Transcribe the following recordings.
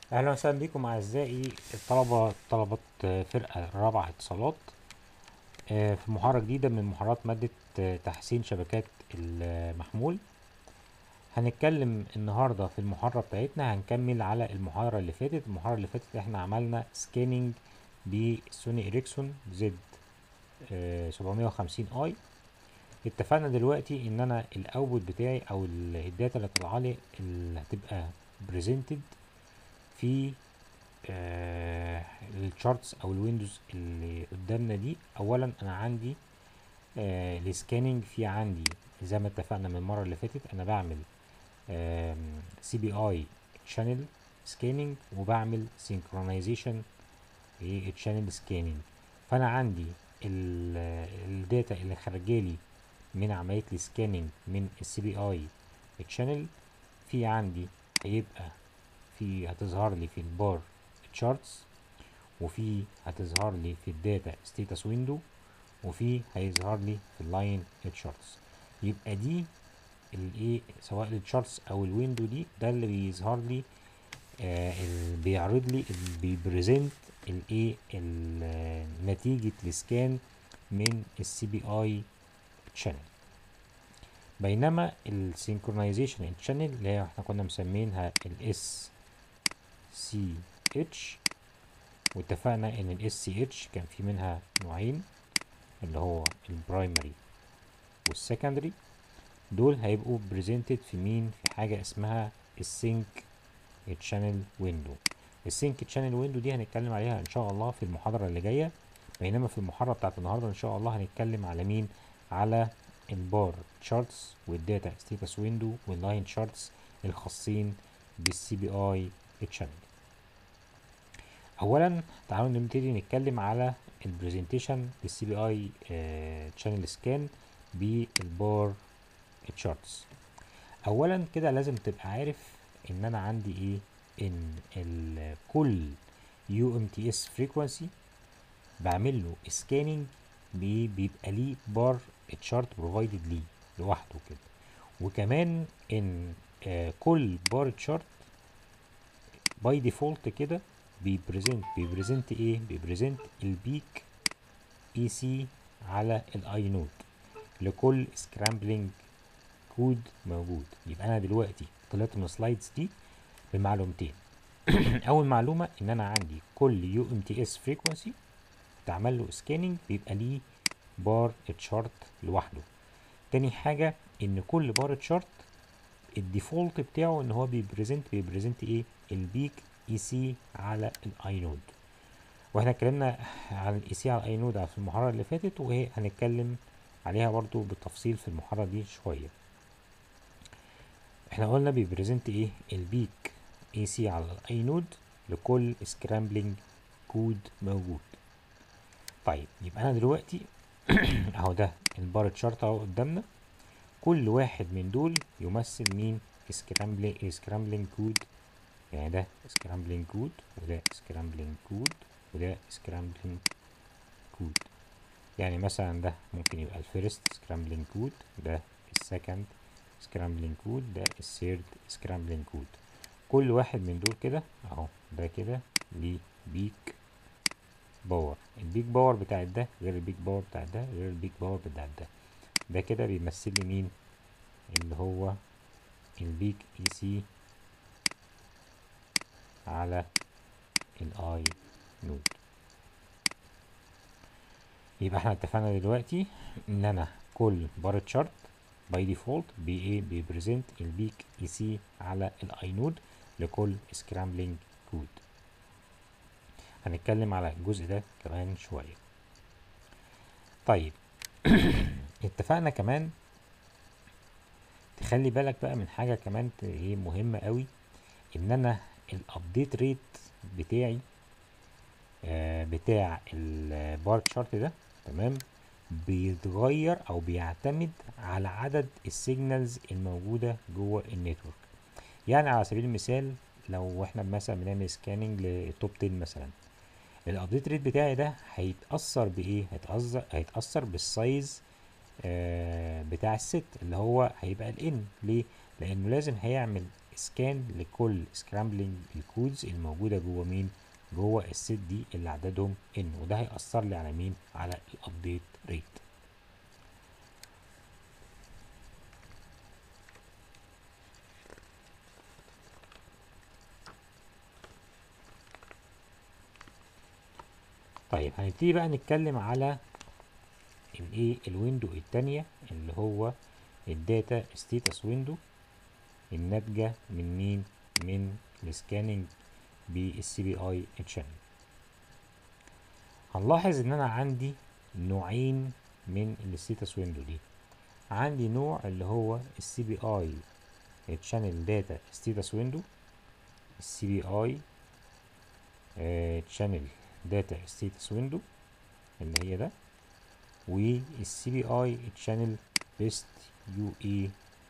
اهلا وسهلا بكم اعزائي الطلبه طلبه فرقه الرابعه اتصالات آه، في محاضره جديده من محاضرات ماده آه، تحسين شبكات المحمول هنتكلم النهارده في المحاضره بتاعتنا هنكمل على المحاضره اللي فاتت المحاضره اللي فاتت احنا عملنا سكاننج بسوني اريكسون زد 750 اي اتفقنا دلوقتي ان انا الاوتبوت بتاعي او الداتا اللي طالعه لي اللي هتبقى بريزنتد في آه الشارتس او الويندوز اللي قدامنا دي اولا انا عندي آه السكاننج في عندي زي ما اتفقنا من المره اللي فاتت انا بعمل سي بي اي شانل سكاننج وبعمل سينكرونايزيشن للشانل سكاننج فانا عندي الداتا اللي خارجالي من عمليه السكاننج من السي بي اي تشانل في عندي هيبقى في هتظهر لي في البار تشارتس وفي هتظهر لي في الداتا ستيتس ويندو وفي هيظهر لي في اللاين تشارتس يبقى دي الايه سواء التشارتس او الويندو دي ده اللي بيظهر لي آه اللي بيعرض لي اللي بيبريزنت الايه نتيجه السكان من السي بي اي شانل بينما السينكرونايزيشن شانل اللي هي احنا كنا مسمينها الاس سي اتش واتفقنا ان الاس سي اتش كان في منها نوعين اللي هو البرايمري والسكندري دول هيبقوا بريزنتد في مين في حاجه اسمها السينك تشانل ويندو السينك تشانل ويندو دي هنتكلم عليها ان شاء الله في المحاضره اللي جايه بينما في المحاضره بتاعت النهارده ان شاء الله هنتكلم على مين على البار تشارتس والداتا ستيتس ويندو واللاين شارتس الخاصين بالسي بي اي تشانل اولا تعالوا نبتدي نتكلم على البرزنتيشن للسي بي اي تشانل سكان بالبار تشارتس اولا كده لازم تبقى عارف ان انا عندي ايه ان كل يو ام تي اس فريكوانسي بعمل له سكاننج بيبقى ليه بار تشارت بروفايدد ليه لوحده كده وكمان ان آه كل بار تشارت باي ديفولت كده بيبريزنت بيبريزنت ايه بيبريزنت البيك اي سي على الاي نود لكل سكرامبلينج كود موجود يبقى انا دلوقتي طلعت من السلايدز دي بمعلومتين اول معلومه ان انا عندي كل يو ام تي اس فريكوانسي تعمل له سكاننج بيبقى ليه بار تشارت لوحده تاني حاجه ان كل بار تشارت الديفولت بتاعه ان هو بيبريزنت بيبريزنت ايه البيك اي سي على الاي نود واحنا اتكلمنا عن الاي سي على الاي نود في المحاضره اللي فاتت وهي هنتكلم عليها برضو بالتفصيل في المحاضره دي شويه احنا قلنا بيبريزنت ايه البيك اي سي على الاي نود لكل سكرامبلينج كود موجود طيب يبقى انا دلوقتي اهو ده البار تشارت اهو قدامنا كل واحد من دول يمثل مين سكرامبلينج سكرامبلينج كود يعني ده سكرامبلينج كود وده سكرامبلينج كود وده سكرامبلينج كود يعني مثلا ده ممكن يبقى الفيرست سكرامبلينج كود ده السكند سكرامبلينج كود ده الثيرد سكرامبلينج كود كل واحد من دول كده اهو ده كده ليه بيك باور البيك باور بتاع ده غير البيك باور بتاع ده غير البيك باور بتاع ده ده كده بيمثل لي مين اللي هو البيك اي سي على الاي نود يبقى احنا اتفقنا دلوقتي ان انا كل بار تشارت باي ديفولت بي ايه بيبريزنت البيك اي سي على الاي نود لكل سكرامبلينج كود هنتكلم على الجزء ده كمان شويه طيب اتفقنا كمان تخلي بالك بقى من حاجه كمان ايه مهمه قوي ان انا الابديت ريت بتاعي آه بتاع البار تشارت ده تمام بيتغير او بيعتمد على عدد السيجنالز الموجوده جوه النتورك يعني على سبيل المثال لو احنا مثلا بنعمل سكاننج للتوب 10 مثلا الابديت ريت بتاعي ده هيتاثر بايه هيتاثر هيتاثر بالسايز آه بتاع الست اللي هو هيبقى الان ليه لانه لازم هيعمل سكان لكل سكرامبلينج الكودز الموجودة جوه مين جوه الست دي اللي عددهم ان وده هيأثر لي على مين على الابديت ريت طيب هنبتدي بقى نتكلم على الايه الويندو التانية اللي هو الداتا ستيتس ويندو الناتجة من مين من السكاننج بالسي بي اي تشانل هنلاحظ ان انا عندي نوعين من الستيتس ويندو دي عندي نوع اللي هو السي بي اي تشانل داتا ستيتس ويندو السي بي اي تشانل داتا ستيتس ويندو اللي هي ده والسي بي اي تشانل بيست يو اي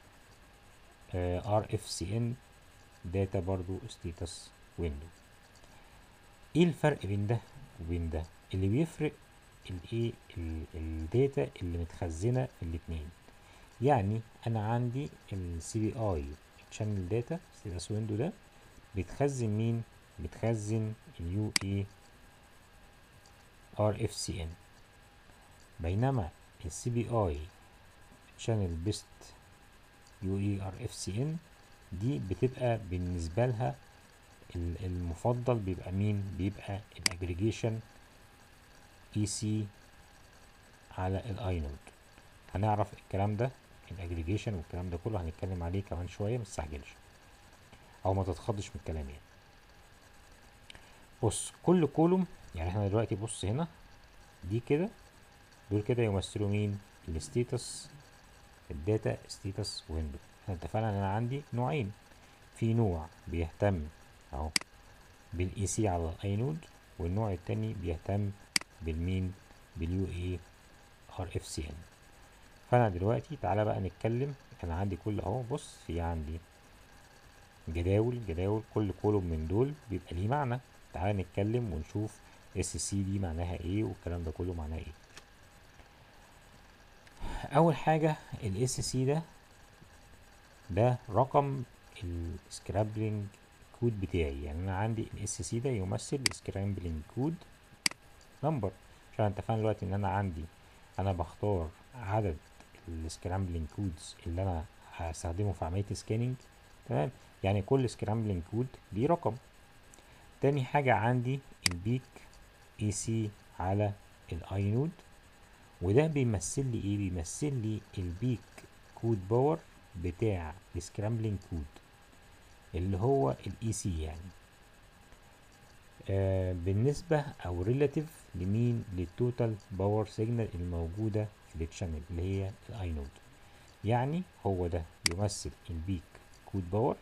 ار اف سي ان داتا برضو ستيتس ويندو ايه الفرق بين ده وبين ده اللي بيفرق الايه الداتا اللي متخزنه في الاتنين يعني انا عندي السي بي اي تشانل داتا ستيتس ويندو ده بتخزن مين بتخزن اليو اي ار اف سي ان بينما السي بي اي شانل بيست يو اي ار اف سي ان دي بتبقى بالنسبه لها المفضل بيبقى مين بيبقى الاجريجيشن اي سي على الاي نود هنعرف الكلام ده الاجريجيشن والكلام ده كله هنتكلم عليه كمان شويه ما تستعجلش او ما تتخضش من الكلام يعني بص كل كولوم يعني احنا دلوقتي بص هنا دي كده دول كده يمثلوا مين الستيتس الداتا ستيتس ويندو احنا اتفقنا ان انا عندي نوعين في نوع بيهتم اهو بالاي سي على الاي نود والنوع التاني بيهتم بالمين باليو اي ار اف سي ان فانا دلوقتي تعالى بقى نتكلم انا عندي كل اهو بص في عندي جداول جداول كل كولوم من دول بيبقى ليه معنى تعالى نتكلم ونشوف اس سي دي معناها ايه والكلام ده كله معناه ايه اول حاجة الاس سي ده ده رقم السكرابلينج كود بتاعي يعني انا عندي الاس سي ده يمثل السكرابلينج كود نمبر عشان اتفقنا دلوقتي ان انا عندي انا بختار عدد السكرامبلينج كودز اللي انا هستخدمه في عملية سكاننج تمام يعني كل سكرامبلينج كود ليه رقم تاني حاجة عندي البيك اي سي على الاي نود وده بيمثل لي ايه بيمثل لي البيك كود باور بتاع السكرامبلينج كود اللي هو الاي سي يعني آه بالنسبة او ريلاتيف لمين للتوتال باور سيجنال الموجودة في التشانل اللي هي الاي نود يعني هو ده يمثل البيك كود باور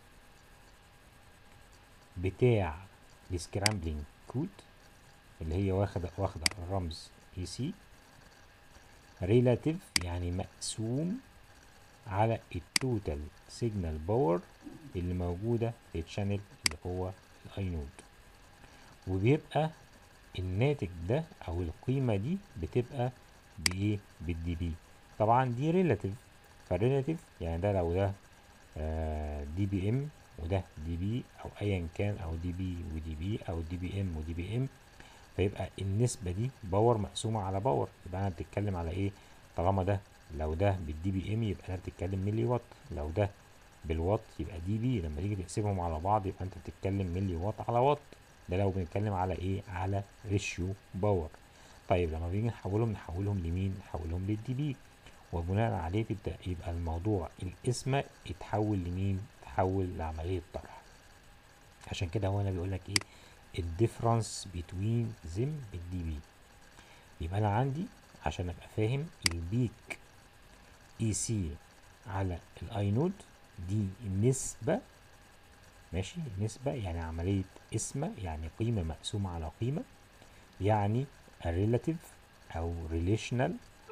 بتاع السكرامبلينج كود اللي هي واخدة واخدة الرمز اي سي ريلاتيف يعني مقسوم على التوتال سيجنال باور اللي موجودة في الشانل اللي هو الاي نود وبيبقى الناتج ده او القيمة دي بتبقى بايه بالدي بي طبعا دي ريلاتيف فالريلاتيف يعني ده لو ده آه دي بي ام وده دي بي او ايا كان او دي بي ودي بي او دي بي ام ودي بي ام فيبقى النسبة دي باور مقسومة على باور يبقى انا بتتكلم على ايه طالما ده لو ده بالدي بي ام يبقى انا بتتكلم ملي وات لو ده بالوات يبقى دي بي لما تيجي تقسمهم على بعض يبقى انت بتتكلم ملي وات على وات ده لو بنتكلم على ايه على ريشيو باور طيب لما بيجي نحولهم نحولهم لمين نحولهم للدي بي وبناء عليه تبدأ يبقى الموضوع القسمة يتحول لمين يتحول لعملية طرح عشان كده هو انا بيقول لك ايه الديفرنس بين زم بالدي بي يبقى انا عندي عشان ابقى فاهم البيك اي سي على الاي نود دي نسبة ماشي نسبة يعني عملية قسمة يعني قيمة مقسومة على قيمة يعني relative أو relational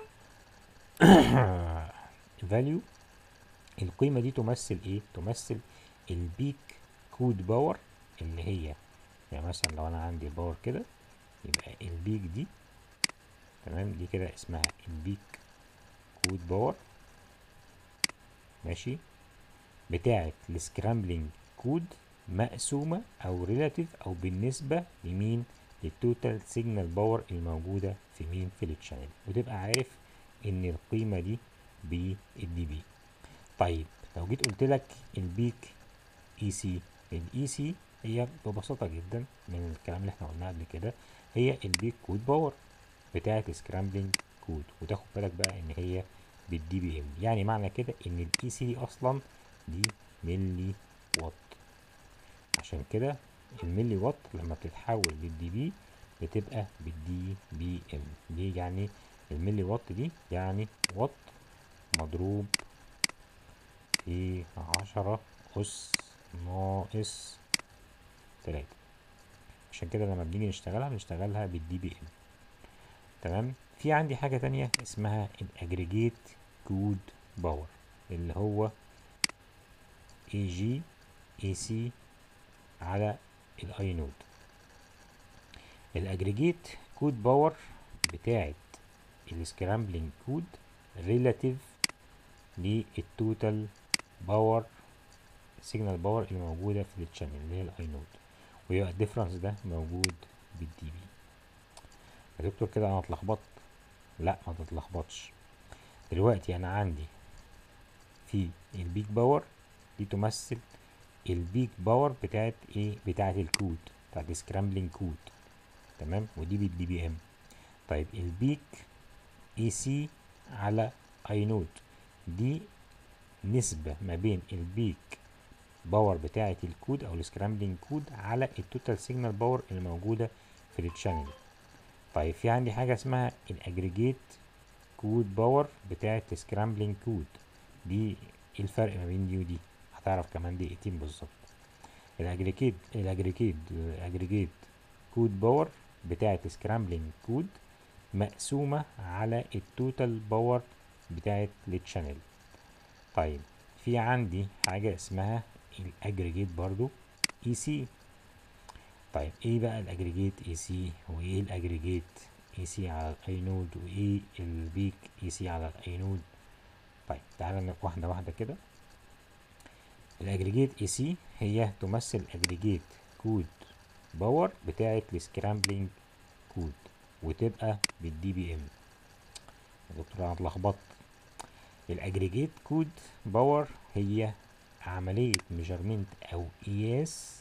value القيمة دي تمثل ايه؟ تمثل البيك كود باور اللي هي يعني مثلا لو انا عندي باور كده يبقى البيك دي تمام دي كده اسمها البيك كود باور ماشي بتاعة السكرامبلينج كود مقسومة أو ريلاتيف أو بالنسبة لمين للتوتال سيجنال باور الموجودة في مين في التشانل وتبقى عارف إن القيمة دي بالدي بي طيب لو جيت قلت لك البيك اي سي الاي سي هي ببساطة جدا من الكلام اللي احنا قلناه قبل كده هي البيك كود باور بتاعة السكرامبلينج كود وتاخد بالك بقى ان هي بالدي بي ام يعني معنى كده ان الاي سي اصلا دي ملي وات عشان كده الملي وات لما بتتحول للدي بي بتبقى بالدي بي ام دي يعني الملي وات دي يعني وات مضروب في عشرة أس ناقص تلاتة عشان كده لما بنيجي نشتغلها بنشتغلها بالدي بي ام تمام في عندي حاجة تانية اسمها الاجريجيت كود باور اللي هو اي جي اي سي على الاي نود الاجريجيت كود باور بتاعت السكرامبلينج كود ريلاتيف للتوتال باور سيجنال باور اللي موجودة في التشانل اللي هي الاي نود ويبقى الديفرنس ده موجود بالدي بي يا دكتور كده انا اتلخبطت لا ما تتلخبطش دلوقتي انا عندي في البيك باور دي تمثل البيك باور بتاعت ايه بتاعت الكود بتاعت السكرامبلينج كود تمام ودي بالدي بي ام طيب البيك اي سي على اي نود دي نسبة ما بين البيك باور بتاعة الكود او السكرامبلينج كود على التوتال سيجنال باور الموجودة في التشانل طيب في عندي حاجة اسمها الاجريجيت كود باور بتاعة السكرامبلينج كود دي ايه الفرق ما بين دي ودي هتعرف كمان دقيقتين بالظبط الاجريجيت الاجريجيت الاجريجيت كود باور بتاعة السكرامبلينج كود مقسومة على التوتال باور بتاعة التشانل طيب في عندي حاجة اسمها الاجريجيت برضو اي سي طيب ايه بقى الاجريجيت اي سي وايه الاجريجيت اي سي على الاي نود وايه البيك اي سي على الاي نود طيب تعالى واحدة واحدة كده الاجريجيت اي سي هي تمثل اجريجيت كود باور بتاعة السكرامبلينج كود وتبقى بالدي بي ام يا دكتور انا اتلخبطت الاجريجيت كود باور هي عملية ميجرمنت او قياس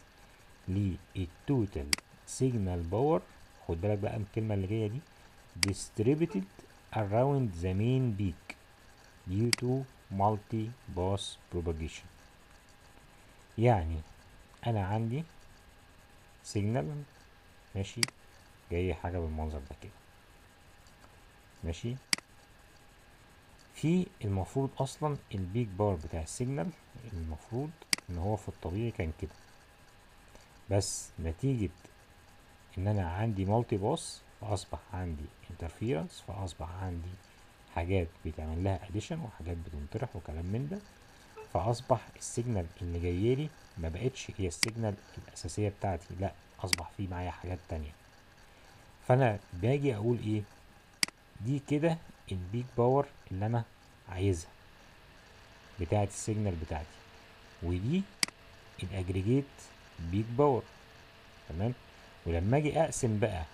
للتوتال سيجنال باور خد بالك بقى من الكلمة اللي جاية دي distributed around the main peak due to multi pass propagation يعني انا عندي سيجنال ماشي جاي حاجة بالمنظر ده كده ماشي في المفروض اصلا البيك باور بتاع السيجنال المفروض ان هو في الطبيعي كان كده بس نتيجة ان انا عندي مالتي باس فاصبح عندي انترفيرنس فاصبح عندي حاجات بيتعمل لها اديشن وحاجات بتنطرح وكلام من ده فاصبح السيجنال اللي جايلي ما بقتش هي السيجنال الاساسيه بتاعتي لا اصبح في معايا حاجات تانية فانا باجي اقول ايه دي كده البيك باور اللي انا عايزها بتاعت السيجنال بتاعتي ودي الاجريجيت بيك باور تمام ولما اجي اقسم بقى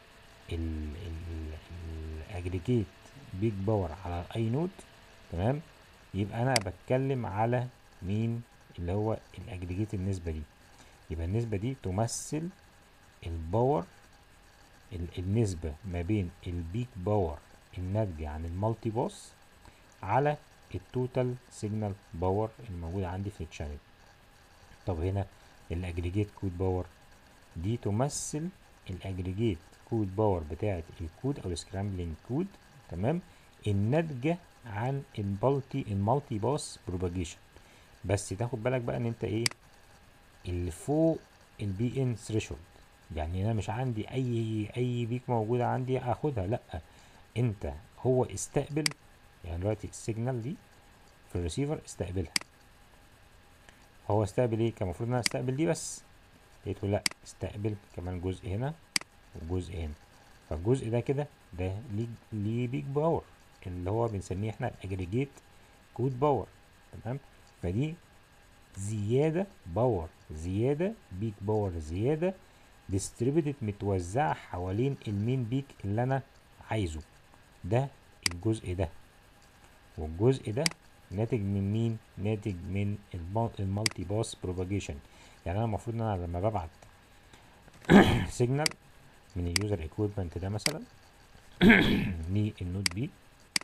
الاجريجيت بيك باور على اي نود تمام يبقى انا بتكلم على مين اللي هو الاجريجيت النسبه دي يبقى النسبه دي تمثل الباور النسبه ما بين البيك باور الناتجه عن المالتي باس على التوتال سيجنال باور الموجوده عندي في الشانل طب هنا الاجريجيت كود باور دي تمثل الاجريجيت كود باور بتاعه الكود او السكرامبلينج كود تمام الناتجه عن المالتي المالتي باس بروباجيشن بس تاخد بالك بقى ان انت ايه اللي فوق البي ان ثريشولد يعني انا مش عندي اي اي بيك موجوده عندي اخدها لا انت هو استقبل يعني دلوقتي السيجنال دي في الريسيفر استقبلها هو استقبل ايه كان المفروض ان انا استقبل دي بس لقيته لا استقبل كمان جزء هنا وجزء هنا فالجزء ده كده ده ليه ليه بيك باور اللي هو بنسميه احنا الاجريجيت كود باور تمام فدي زيادة باور زيادة بيك باور زيادة ديستريبيوتد متوزعة حوالين المين بيك اللي أنا عايزه ده الجزء ده والجزء ده ناتج من مين؟ ناتج من المالتي باس بروباجيشن يعني انا المفروض ان انا لما ببعت سيجنال من اليوزر ايكويبمنت ده مثلا للنود بي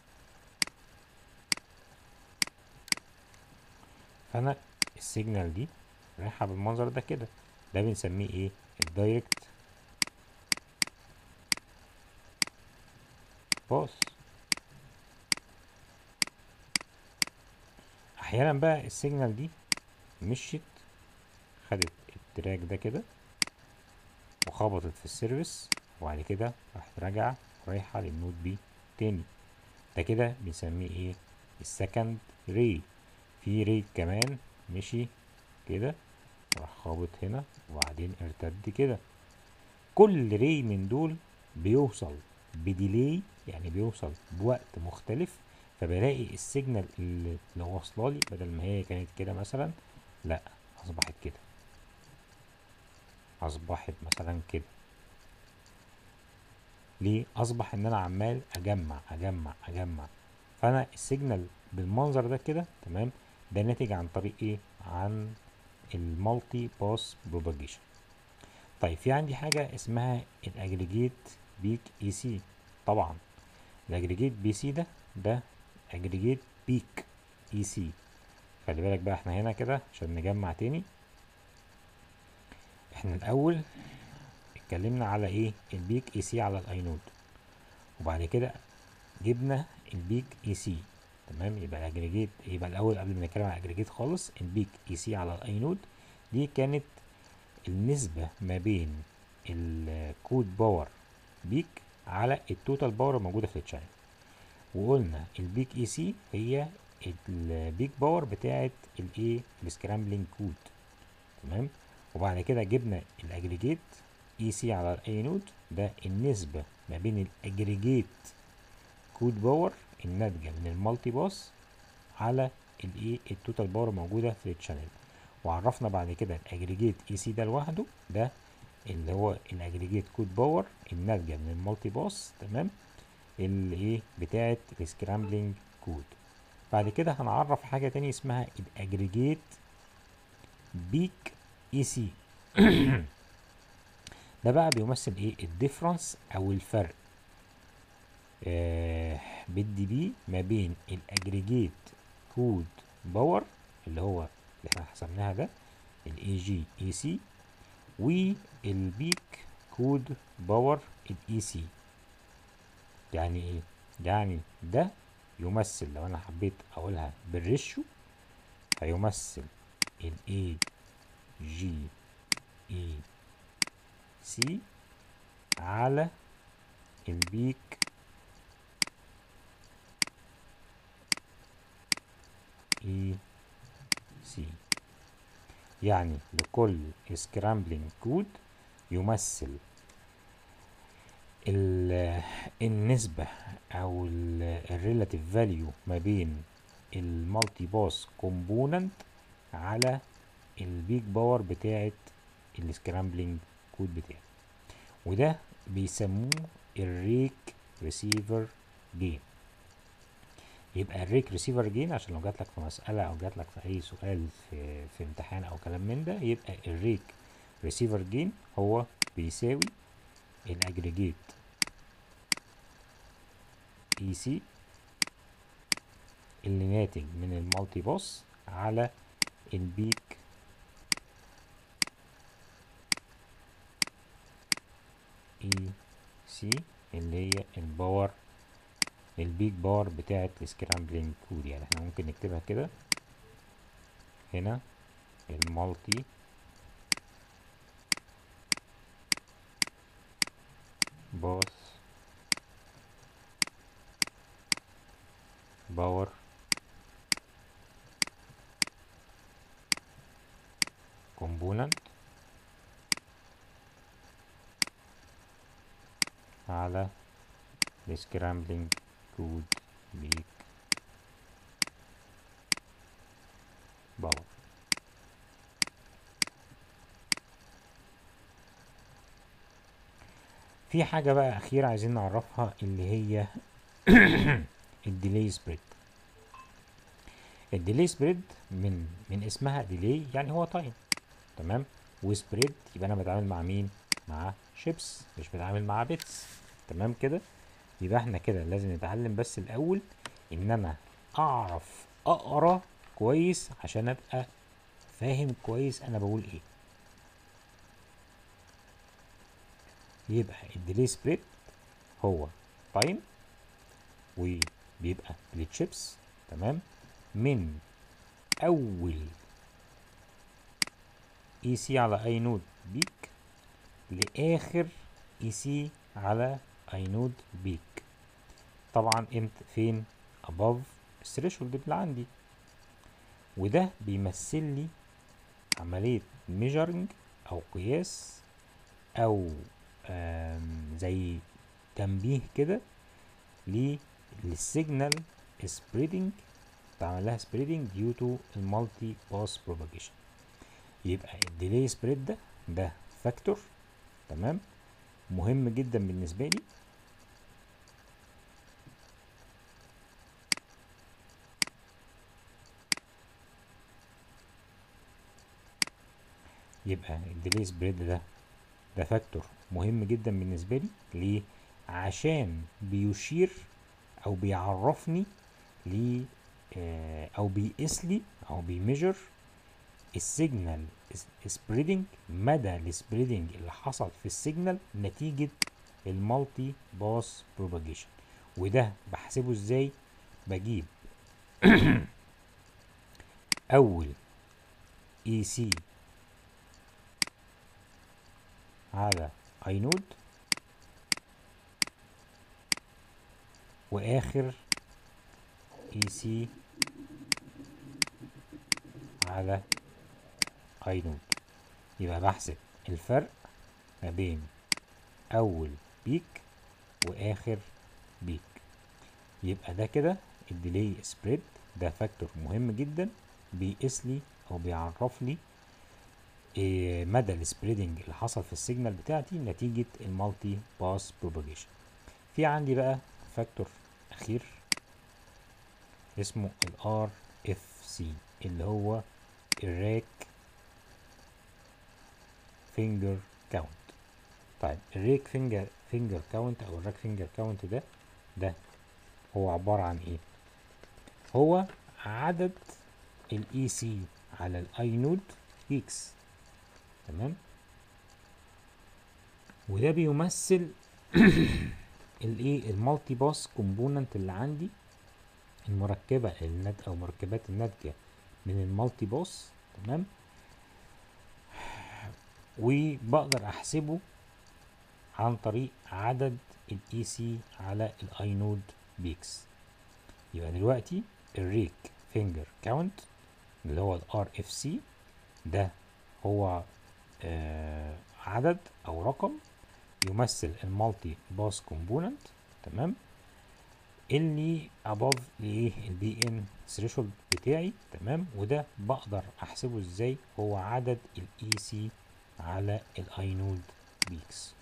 فانا السيجنال دي رايحه بالمنظر ده كده ده بنسميه ايه الدايركت باس احيانا بقى السيجنال دي مشيت خدت التراك ده كده وخبطت في السيرفيس وبعد كده راحت راجعة رايحة للنود بي تاني ده كده بنسميه ايه السكند ري في ري كمان مشي كده راح خابط هنا وبعدين ارتد كده كل ري من دول بيوصل بديلي يعني بيوصل بوقت مختلف فبلاقي السيجنال اللي واصله لي بدل ما هي كانت كده مثلا لا اصبحت كده اصبحت مثلا كده ليه اصبح ان انا عمال اجمع اجمع اجمع فانا السيجنال بالمنظر ده كده تمام ده ناتج عن طريق ايه عن المالتي باس بروباجيشن طيب في عندي حاجه اسمها الاجريجيت بيك اي سي طبعا الاجريجيت بي سي ده ده اجريجيت بيك اي سي خلي بالك بقى احنا هنا كده عشان نجمع تاني احنا الاول اتكلمنا على ايه البيك اي سي على الاينود وبعد كده جبنا البيك اي سي تمام يبقى الاجريجيت يبقى الاول قبل ما نتكلم على الاجريجيت خالص البيك اي سي على الاينود دي كانت النسبة ما بين الكود باور بيك على التوتال باور الموجودة في التشانل وقلنا البيك اي سي هي البيك باور بتاعت الايه السكرامبلينج كود تمام وبعد كده جبنا الاجريجيت اي سي على الاي نود ده النسبة ما بين الاجريجيت كود باور الناتجة من المالتي باس على الايه التوتال باور موجودة في التشانل وعرفنا بعد كده الاجريجيت اي سي ده لوحده ده اللي هو الاجريجيت كود باور الناتجة من المالتي باس تمام اللي ايه بتاعت السكرامبلينج كود بعد كده هنعرف حاجة تانية اسمها الاجريجيت بيك اي سي ده بقى بيمثل ايه الديفرنس او الفرق آه بالدي بي ما بين الاجريجيت كود باور اللي هو اللي احنا حسبناها ده الاي جي اي سي والبيك كود باور الاي سي يعني ايه يعني ده يمثل لو انا حبيت اقولها بالريشيو هيمثل الاي جي اي سي على البيك اي سي يعني لكل سكرامبلينج كود يمثل النسبة أو الريلاتيف فاليو ما بين المالتي باس كومبوننت على البيج باور بتاعت السكرامبلينج كود بتاعي وده بيسموه الريك ريسيفر جين يبقى الريك ريسيفر جين عشان لو جاتلك في مسألة أو جاتلك في أي سؤال في, في امتحان أو كلام من ده يبقى الريك ريسيفر جين هو بيساوي الاجريجيت اي سي اللي ناتج من المالتي باس على البيك اي سي اللي هي الباور البيك باور بتاعت السكرامبلينج كود يعني احنا ممكن نكتبها كده هنا المالتي باس باور كومبوننت على السكرامبلينج كود بيك باور في حاجة بقى أخيرة عايزين نعرفها اللي هي الديلي سبريد الديلي سبريد من من اسمها ديلي يعني هو تايم تمام وسبريد يبقى انا بتعامل مع مين مع شيبس مش بتعامل مع بيتس تمام كده يبقى احنا كده لازم نتعلم بس الاول ان انا اعرف اقرا كويس عشان ابقى فاهم كويس انا بقول ايه يبقى الديلي سبريد هو تايم وبيبقى للشيبس تمام من اول اي سي على اي نود بيك لاخر اي سي على اي نود بيك طبعا امتى فين above الثريشولد اللي عندي وده بيمثل لي عملية measuring أو قياس أو آم، زي تنبيه كده ل- للسيجنال spreading تعمل لها spreading due to المالتي باس propagation يبقى الديلي سبريد ده ده فاكتور تمام مهم جدا بالنسبة لي يبقى الديلي سبريد ده ده فاكتور مهم جدا بالنسبة لي ليه؟ عشان بيشير أو بيعرفني ل آه، أو بيقيس لي أو بيميجر السيجنال سبريدنج مدى السبريدنج اللي حصل في السيجنال نتيجة المالتي باس بروباجيشن وده بحسبه ازاي بجيب اول اي سي على اي نود واخر اي سي على اي نود يبقى بحسب الفرق ما بين اول بيك واخر بيك يبقى ده كده الديلي سبريد ده فاكتور مهم جدا بيقيس لي او بيعرف لي إيه مدى السبريدنج اللي حصل في السيجنال بتاعتي نتيجة المالتي باس بروباجيشن في عندي بقى فاكتور اخير اسمه الار اف سي اللي هو الراك فينجر كاونت طيب الريك فينجر فينجر كاونت او الراك فينجر كاونت ده ده هو عبارة عن ايه هو عدد الاي سي على الاي نود بيكس تمام وده بيمثل الايه المالتي باس كومبوننت اللي عندي المركبة النات او مركبات الناتجة من المالتي باس تمام وبقدر احسبه عن طريق عدد الاي سي على الاي نود بيكس يبقى دلوقتي الريك فينجر كاونت اللي هو الار اف سي ده هو آه عدد او رقم يمثل المالتي باس كومبوننت تمام اللي above الايه البي ان ثريشولد بتاعي تمام وده بقدر احسبه ازاي هو عدد الاي سي على الاي نود بيكس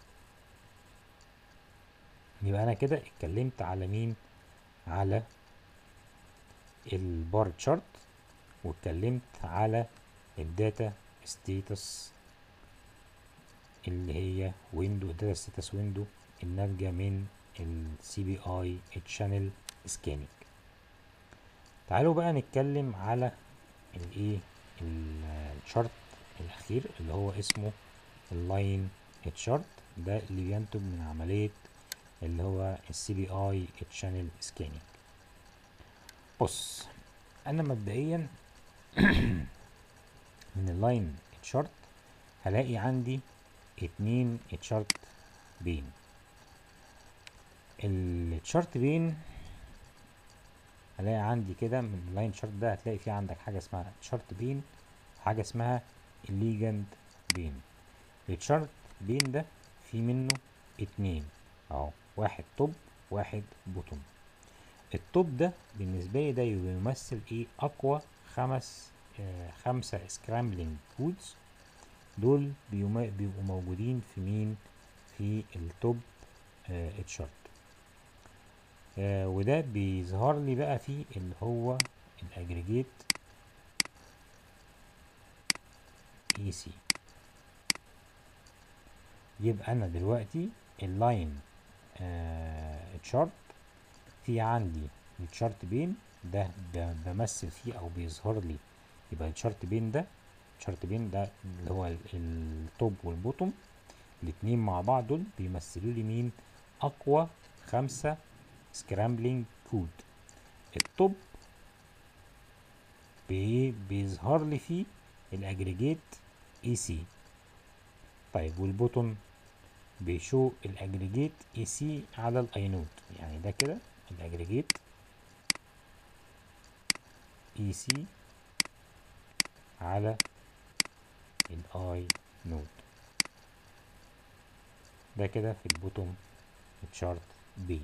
يبقى انا كده اتكلمت على مين على البار تشارت واتكلمت على الداتا ستيتس اللي هي ويندو داتا ستيتس ويندو الناتجة من السي بي اي تشانل سكاننج تعالوا بقى نتكلم على الايه الشارت الاخير اللي هو اسمه اللاين تشارت ده اللي بينتج من عملية اللي هو السي بي اي تشانل سكاننج بص انا مبدئيا من اللاين تشارت هلاقي عندي اتنين تشارت بين التشارت بين هلاقي عندي كده من اللاين شارت ده هتلاقي في عندك حاجة اسمها تشارت بين وحاجة اسمها الليجند بين التشارت بين ده في منه اتنين اهو واحد توب واحد بوتوم التوب ده بالنسبة لي ده يمثل ايه اقوى خمس آه خمسة سكرامبلينج كودز دول بيما- بيبقوا موجودين في مين في التوب الشارت آه وده بيظهر لي بقى فيه اللي هو الاجريجيت اي سي يبقى انا دلوقتي اللاين آه تشارت في عندي التشارت بين ده ب- بمثل فيه او بيظهر لي يبقى التشارت بين ده التشارت بين ده اللي هو ال- التوب والبوتوم الاتنين مع بعض دول بيمثلوا لي مين اقوى خمسة سكرامبلينج كود التوب بي بيظهر لي فيه الاجريجيت اي سي طيب والبوتون بيشو الاجريجيت اي سي على الاينود يعني ده كده الاجريجيت اي سي على الاي نود ده كده في البوتوم تشارت بي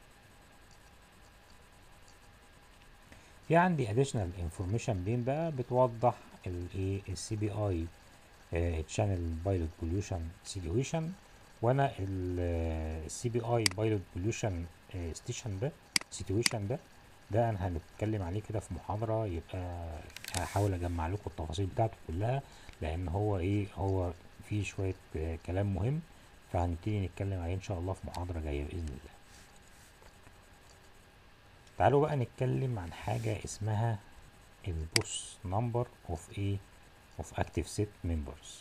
في عندي additional information بين بقى بتوضح الايه السي بي اي channel pilot pollution situation وانا السي بي اي pilot pollution station ده situation ده ده انا هنتكلم عليه كده في محاضرة يبقى هحاول اجمع لكم التفاصيل بتاعته كلها لان هو ايه هو فيه شوية آه، كلام مهم فهنبتدي نتكلم عليه ان شاء الله في محاضرة جاية باذن الله تعالوا بقى نتكلم عن حاجة اسمها البوس نمبر اوف ايه اوف اكتيف سيت ممبرز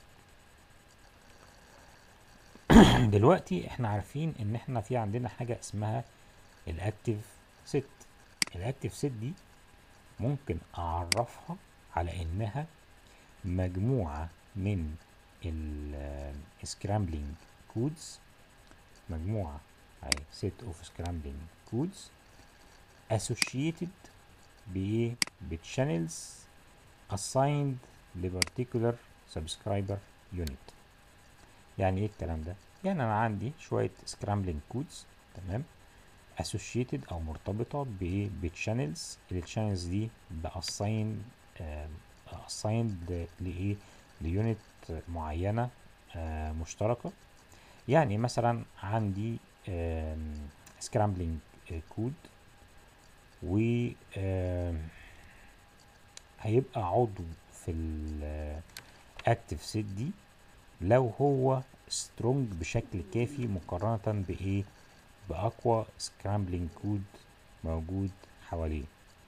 دلوقتي احنا عارفين ان احنا في عندنا حاجة اسمها الاكتيف سيت الاكتيف سيت دي ممكن اعرفها على انها مجموعة من السكرامبلينج كودز مجموعة اهي set of scrambling codes associated بايه بتشانلز assigned لبارتيكولار subscriber unit يعني ايه الكلام ده يعني انا عندي شوية scrambling codes تمام associated او مرتبطة بايه بتشانلز التشانلز دي بأساين assigned لايه ليونت معينة آه، مشتركة يعني مثلا عندي سكرامبلينج كود و آم، هيبقى عضو في الاكتف سيت دي لو هو سترونج بشكل كافي مقارنة بايه باقوى سكرامبلينج كود موجود حواليه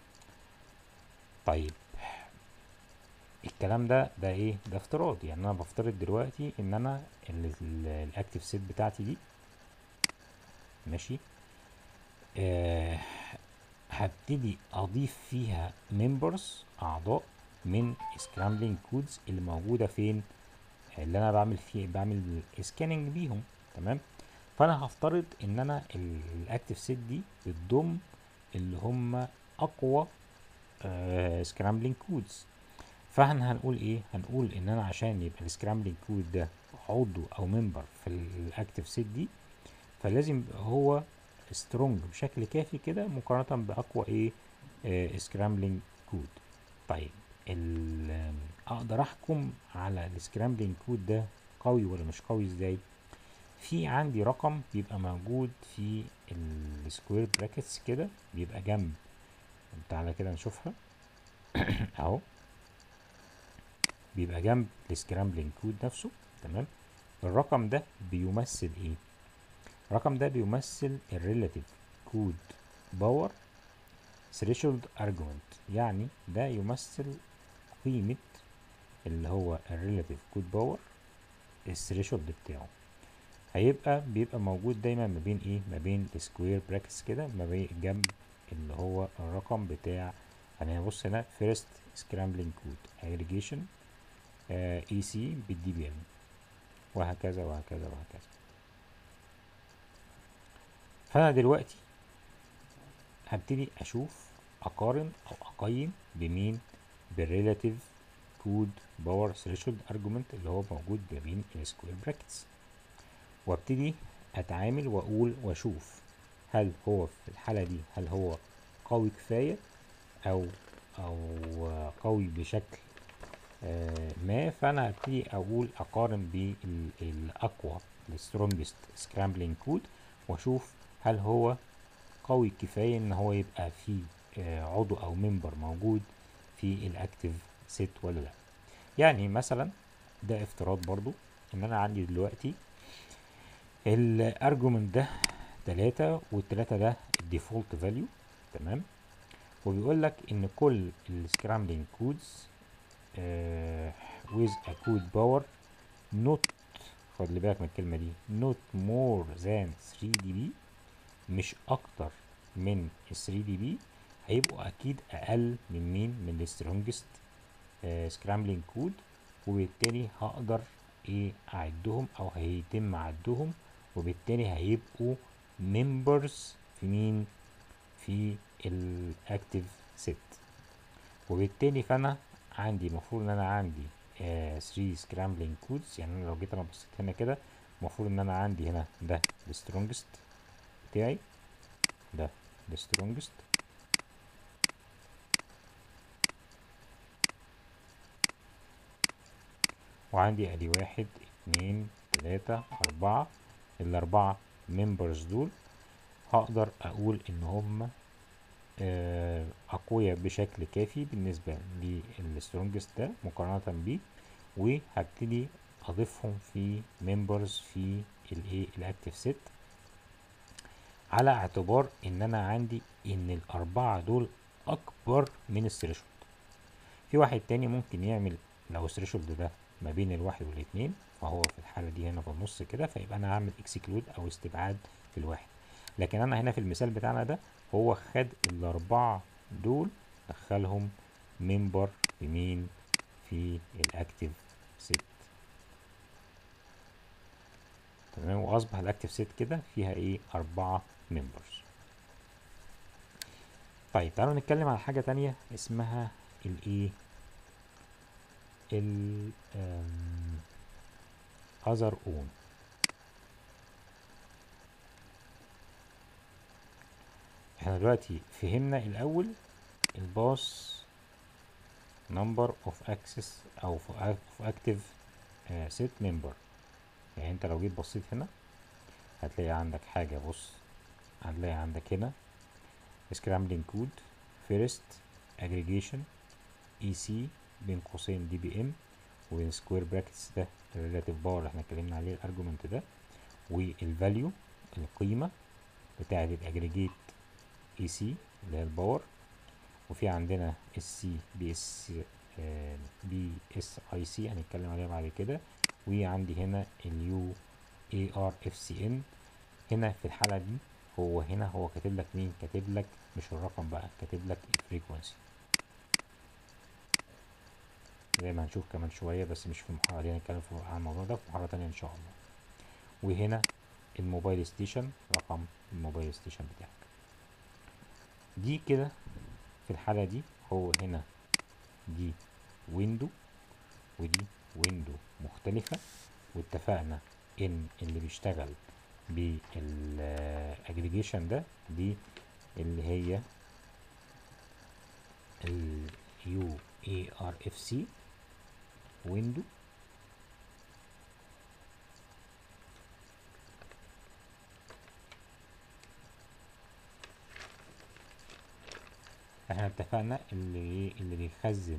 طيب الكلام ده ده ايه ده افتراض يعني انا بفترض دلوقتي ان انا الاكتف سيت بتاعتي دي ماشي آه هبتدي اضيف فيها ممبرز اعضاء من سكرامبلينج كودز اللي موجوده فين اللي انا بعمل فيه بعمل سكاننج بيهم تمام فانا هفترض ان انا الاكتف سيت دي بتضم اللي هم اقوى سكرامبلينج كودز فاحنا هنقول ايه هنقول ان انا عشان يبقى السكرامبلينج كود ده عضو او ممبر في الاكتف سيت دي فلازم يبقى هو سترونج بشكل كافي كده مقارنة باقوى ايه آه سكرامبلينج كود طيب ال- اقدر احكم على السكرامبلينج كود ده قوي ولا مش قوي ازاي في عندي رقم بيبقى موجود في السكوير براكتس كده بيبقى جنب تعالى كده نشوفها اهو بيبقى جنب السكرامبلينج كود نفسه تمام الرقم ده بيمثل ايه الرقم ده بيمثل الريلاتيف كود باور ثريشولد ارجومنت يعني ده يمثل قيمة اللي هو الريلاتيف كود باور الثريشولد بتاعه هيبقى بيبقى موجود دايما ما بين ايه ما بين السكوير براكتس كده ما بين جنب اللي هو الرقم بتاع يعني هنبص هنا فيرست سكرامبلينج كود اجريجيشن اي سي بالدي بي ام وهكذا وهكذا وهكذا فانا دلوقتي هبتدي اشوف اقارن او اقيم بمين بالريلاتيف كود باور ثريشولد ارجومنت اللي هو موجود ما بين السكوير براكتس وابتدي اتعامل واقول واشوف هل هو في الحالة دي هل هو قوي كفاية او او قوي بشكل آه ما فانا هبتدي اقول اقارن بالاقوى السترونجست سكرامبلينج كود واشوف هل هو قوي كفاية ان هو يبقى فيه آه، عضو او ممبر موجود في الاكتيف سيت ولا لا يعني مثلا ده افتراض برضو ان انا عندي دلوقتي الارجومنت ده تلاتة والتلاتة ده الديفولت فاليو تمام وبيقول لك ان كل السكرامبلينج كودز with a code power not خد لي بالك من الكلمة دي not more than 3 dB مش اكتر من ال 3 dB هيبقوا اكيد اقل من مين من ال strongest سكرامبلينج كود وبالتالي هقدر ايه اعدهم او هيتم عدهم وبالتالي هيبقوا members في مين في الاكتيف سيت وبالتالي فانا عندي المفروض ان انا عندي 3 سكرامبلينج كودز يعني انا لو جيت انا بصيت هنا كده المفروض ان انا عندي هنا ده السترونجست بتاعي ده السترونجست وعندي ادي واحد اتنين تلاتة اربعة الاربعة ممبرز دول هقدر اقول ان هم آه، اقوياء بشكل كافي بالنسبة للسترونجست ده مقارنة بيه وهبتدي اضيفهم في ممبرز في الايه الاكتيف سيت على اعتبار ان انا عندي ان الاربعة دول اكبر من الثريشولد في واحد تاني ممكن يعمل لو الثريشولد ده ما بين الواحد والاتنين فهو في الحالة دي هنا في النص كده فيبقى انا هعمل اكسكلود او استبعاد في الواحد لكن انا هنا في المثال بتاعنا ده هو خد الاربعة دول دخلهم ممبر في مين في الاكتيف سيت تمام واصبح الاكتيف سيت كده فيها ايه اربعة ممبرز طيب تعالوا نتكلم على حاجة تانية اسمها الايه ال um, other own احنا دلوقتي فهمنا الاول الباص number of access او of active uh, set member يعني انت لو جيت بصيت هنا هتلاقي عندك حاجة بص هتلاقي عندك هنا scrambling code first aggregation EC بين قوسين دي بي ام وبين سكوير براكتس ده الريلاتيف باور اللي احنا اتكلمنا عليه الارجومنت ده والفاليو القيمة بتاعة الاجريجيت اي سي اللي هي الباور وفي عندنا السي بي اس بي اس اي سي هنتكلم عليها بعد كده وعندي هنا اليو اي ار اف سي ان هنا في الحالة دي هو هنا هو كاتب لك مين كاتب لك مش الرقم بقى كاتب لك الفريكونسي زي ما هنشوف كمان شوية بس مش في المحاضرة دي هنتكلم عن الموضوع ده في محاضرة تانية إن شاء الله وهنا الموبايل ستيشن رقم الموبايل ستيشن بتاعك دي كده في الحالة دي هو هنا دي ويندو ودي ويندو مختلفة واتفقنا ان اللي بيشتغل بالاجريجيشن ده دي اللي هي اليو اي ار اف سي ويندو احنا اتفقنا اللي اللي بيخزن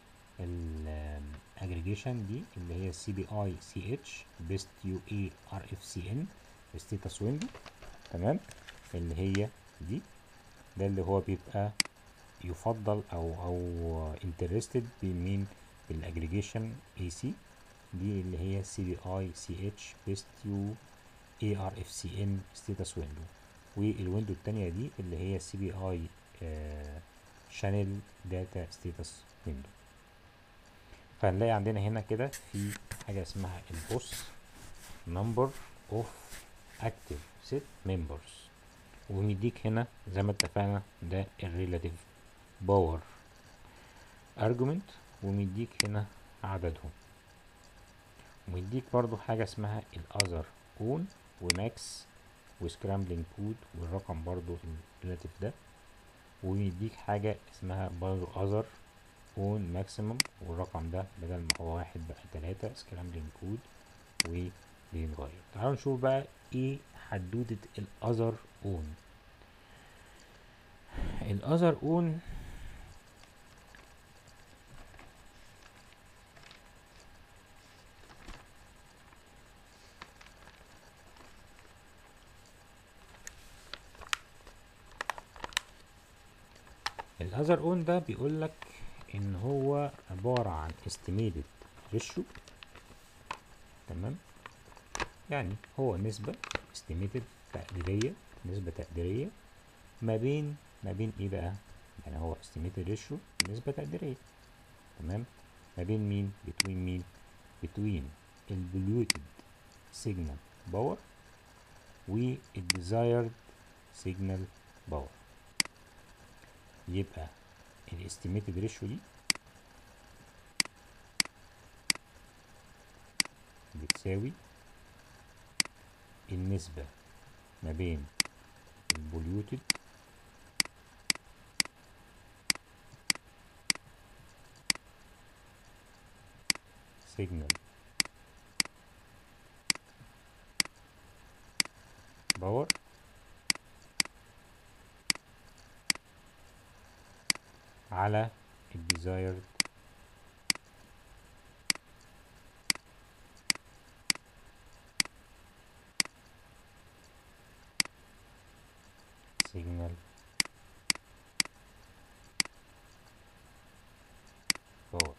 الاجريجيشن دي اللي هي سي بي اي سي اتش بيست يو اي ار اف سي ان ستيتس ويندو تمام اللي هي دي ده اللي هو بيبقى يفضل او او انترستد بمين بالاجريجيشن اي سي دي اللي هي سي بي اي سي اتش بيست يو اي ار اف سي ان ستيتس ويندو والويندو التانية دي اللي هي سي بي اي شانل داتا ستيتس ويندو فهنلاقي عندنا هنا كده في حاجة اسمها البوس نمبر اوف اكتيف سيت ممبرز ومديك هنا زي ما اتفقنا ده الريلاتيف باور ارجومنت ومديك هنا عددهم ومديك برضو حاجة اسمها الاذر اون وماكس وسكرامبلينج كود والرقم برضو الريلاتيف ده ويديك حاجة اسمها برضو اذر اون ماكسيمم والرقم ده بدل ما هو واحد بقى تلاتة سكرامبلينج كود وبيتغير تعالوا نشوف بقى ايه حدودة الاذر اون الاذر اون الاذر اون ده بيقول لك ان هو عبارة عن estimated ratio تمام يعني هو نسبة estimated تقديرية نسبة تقديرية ما بين ما بين ايه بقى يعني هو estimated ratio نسبة تقديرية تمام ما بين مين between مين between ال polluted signal power وال desired signal power يبقى ال estimated ratio دي بتساوي النسبة ما بين البوليوتد سيجنال باور على الديزايرد signal power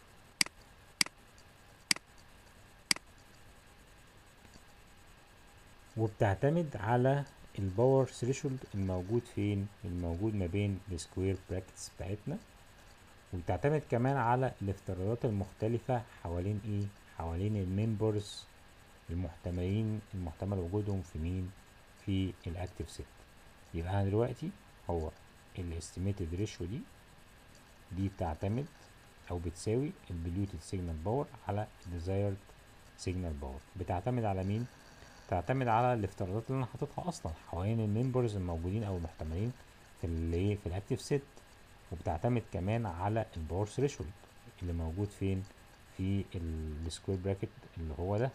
وبتعتمد على الباور ثريشولد الموجود فين الموجود ما بين السكوير براكتس بتاعتنا وبتعتمد كمان على الافتراضات المختلفة حوالين ايه حوالين الممبرز المحتملين المحتمل وجودهم في مين في الاكتيف سيت يبقى انا دلوقتي هو الاستيميتد ريشيو دي دي بتعتمد او بتساوي البليوتد سيجنال باور على الديزايرد سيجنال باور بتعتمد على مين تعتمد على الافتراضات اللي انا حاططها اصلا حوالين الممبرز الموجودين او المحتملين في الايه في الاكتيف سيت وبتعتمد كمان على الباور ثريشولد اللي موجود فين في السكوير براكت اللي هو ده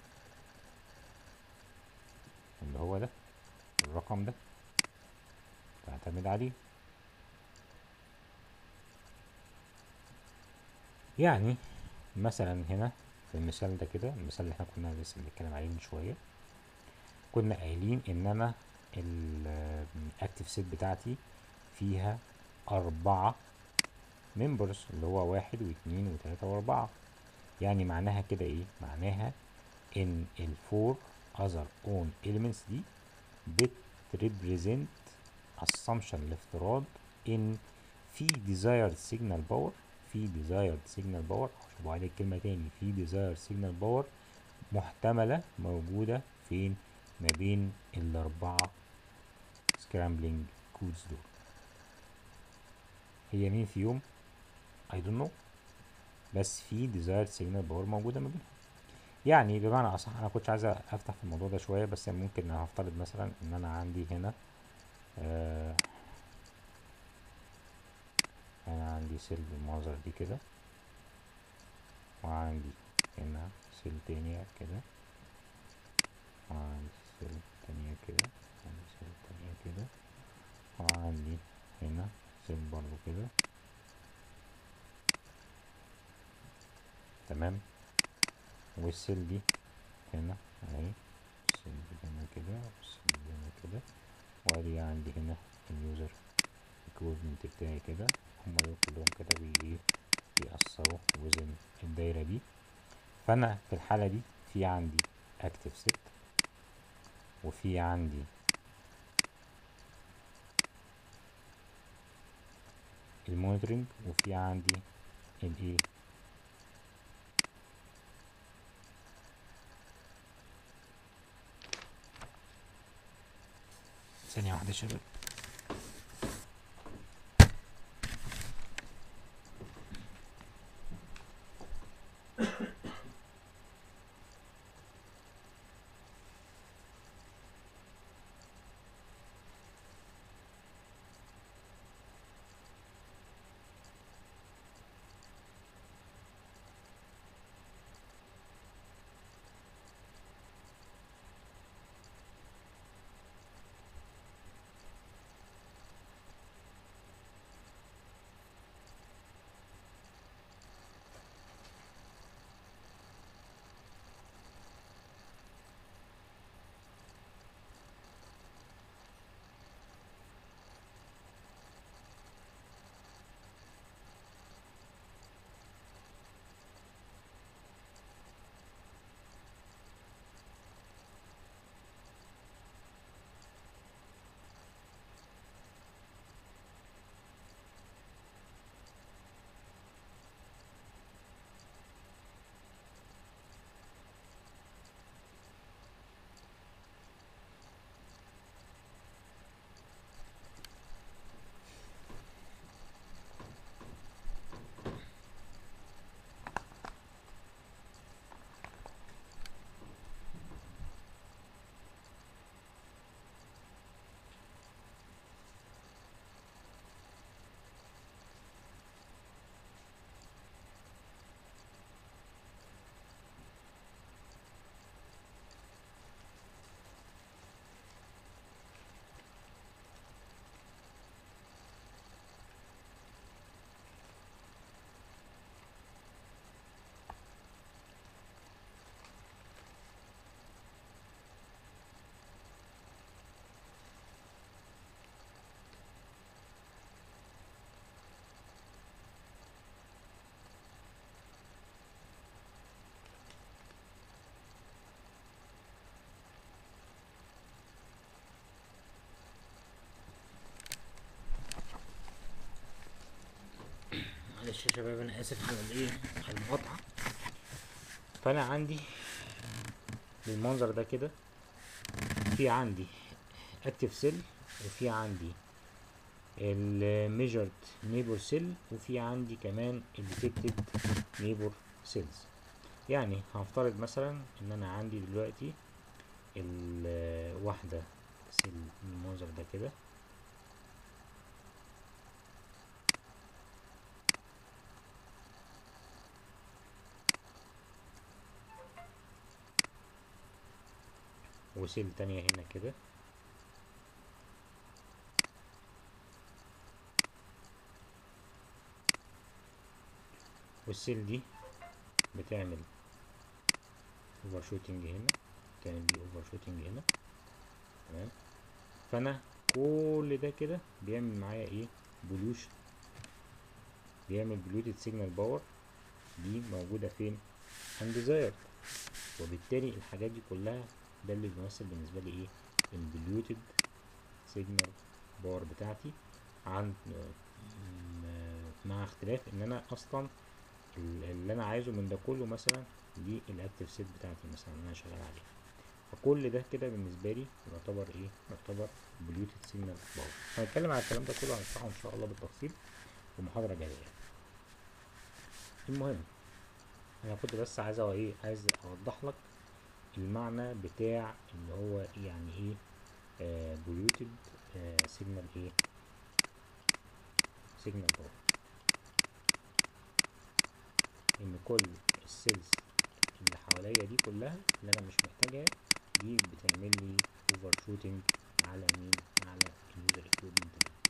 اللي هو ده الرقم ده تعتمد عليه يعني مثلا هنا في المثال ده كده المثال اللي احنا كنا لسه بنتكلم عليه من شويه كنا قايلين ان انا الاكتيف سيت بتاعتي فيها أربعة ممبرز اللي هو واحد واثنين وثلاثة وأربعة يعني معناها كده إيه؟ معناها إن الفور other own elements دي بتريبريزنت assumption الافتراض إن في desired signal power في desired signal power شوفوا عليه الكلمة تاني في desired signal power محتملة موجودة فين ما بين الأربعة scrambling codes دول هي مين فيهم I don't know بس في desired signal power موجودة ما بينهم يعني بمعنى أصح أنا كنتش عايز أفتح في الموضوع ده شوية بس ممكن هفترض مثلا إن أنا عندي هنا آه أنا عندي سيل بالمنظر دي كده وعندي هنا سيل تانية كده وعندي سيل تانية كده وعندي سيل تانية كده وعندي هنا سيل برضو كده تمام والسيل دي هنا اهي السيل دي هنا كده والسيل دي هنا كده وادي عندي هنا اليوزر equipment بتاعي كده هما دول كلهم كده بي بيأثروا وزن الدايرة دي فأنا في الحالة دي في عندي active set وفي عندي المونيتورنج وفي عندي الايه ثانية واحدة يا شباب معلش يا شباب انا اسف على الايه على المقاطعه فانا عندي بالمنظر ده كده في عندي اكتف سيل وفي عندي الميجرد نيبور سيل وفي عندي كمان الديتكتد نيبور سيلز يعني هنفترض مثلا ان انا عندي دلوقتي الواحدة سيل بالمنظر ده كده وسيل تانية هنا كده والسيل دي بتعمل اوفر شوتنج هنا بتعمل دي اوفر شوتنج هنا تمام فانا كل ده كده بيعمل معايا ايه بوليوشن بيعمل بلوتد سيجنال باور دي موجودة فين انديزايرد وبالتالي الحاجات دي كلها ده اللي بيمثل بالنسبة لي ايه البلوتد سيجنال باور بتاعتي عن مع اختلاف ان انا اصلا اللي انا عايزه من ده كله مثلا دي الاكتف سيت بتاعتي مثلا اللي انا شغال عليها فكل ده كده بالنسبه لي يعتبر ايه يعتبر بلوتد سيجنال باور هنتكلم على الكلام ده كله هنشرحه ان شاء الله بالتفصيل في محاضره جايه المهم انا كنت بس عايز ايه عايز اوضح لك المعنى بتاع اللي هو يعني ايه آه بلوتد آه سيجنال ايه سيجنال باور ان كل السيلز اللي حواليا دي كلها اللي انا مش محتاجها دي بتعمل لي اوفر شوتنج على مين على اليوزر اكيوبمنت ده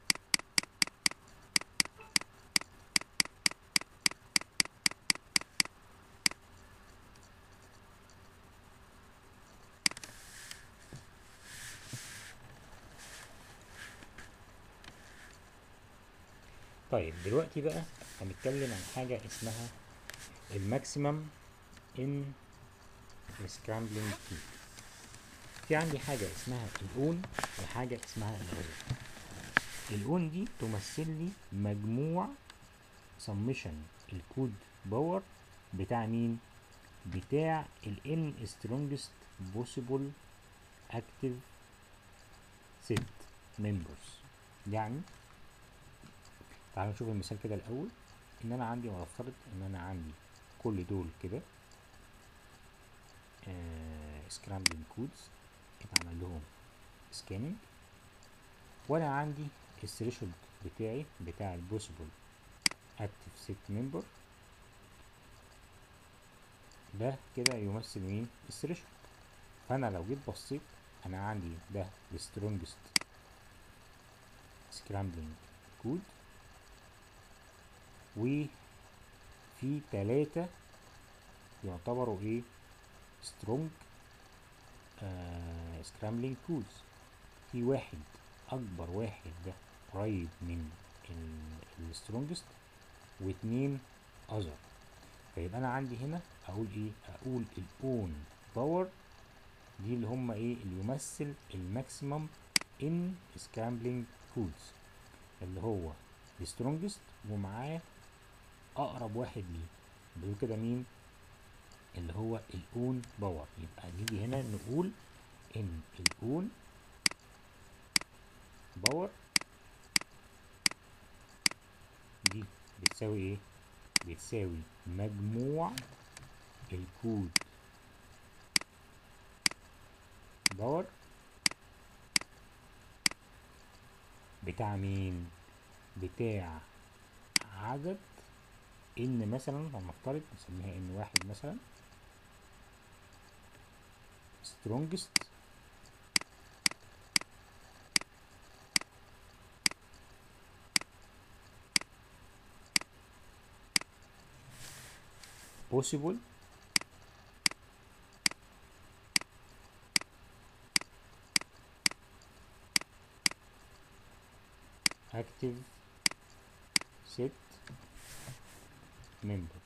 طيب دلوقتي بقى هنتكلم عن حاجة اسمها الماكسيمم ان سكرامبلينج كي في عندي حاجة اسمها الأون وحاجة اسمها الغير الأون دي تمثل لي مجموع سمشن الكود باور بتاع مين بتاع ال n strongest possible active set members يعني تعالوا نشوف المثال كده الأول إن أنا عندي ونفترض إن أنا عندي كل دول كده سكرامبلينج كودز اتعمل لهم سكاننج وانا عندي الثريشولد بتاعي بتاع البوسيبل اكتف سيت ممبر ده كده يمثل مين الثريشولد فانا لو جيت بصيت انا عندي ده السترونجست سكرامبلينج كود وفي تلاتة يعتبروا ايه سترونج سكرامبلينج كودز في واحد اكبر واحد ده قريب من السترونجست واتنين اذر فيبقى انا عندي هنا اقول ايه اقول الاون باور دي اللي هم ايه اللي يمثل الماكسيمم ان سكرامبلينج كودز اللي هو السترونجست ومعاه اقرب واحد ليه دول كده مين اللي هو الاون باور يبقى نيجي هنا نقول ان الاون باور دي بتساوي ايه بتساوي مجموع الكود باور بتاع مين بتاع عدد ان مثلا هنفترض نسميها ان واحد مثلا strongest possible active set members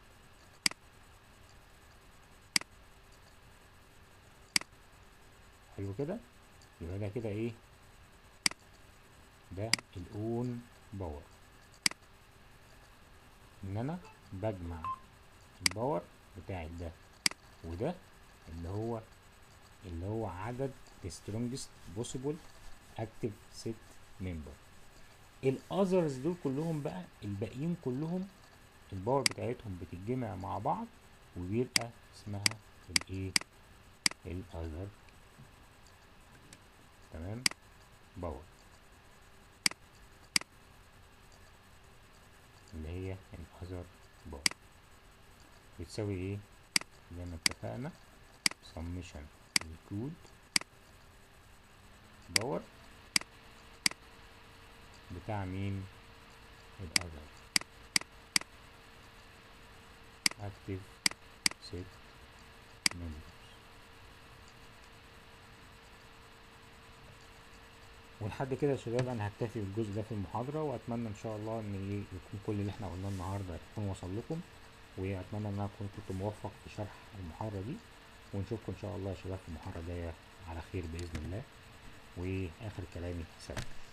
حلو كده يبقى ده كده ايه ده الاون باور ان انا بجمع الباور بتاع ده وده اللي هو اللي هو عدد the strongest possible active set member الاذرز دول كلهم بقى الباقيين كلهم الباور بتاعتهم بتتجمع مع بعض وبيبقى اسمها الايه الاذر تمام باور اللي هي الاذر باور بتساوي ايه زي ما اتفقنا summation include باور بتاع مين الاذر active set members ولحد كده يا شباب انا هكتفي بالجزء ده في المحاضرة واتمنى ان شاء الله ان إيه يكون كل اللي احنا قلناه النهاردة يكون وصل لكم واتمنى ان انا اكون كنت موفق في شرح المحاضرة دي ونشوفكم ان شاء الله يا شباب في المحاضرة الجاية على خير باذن الله واخر كلامي سلام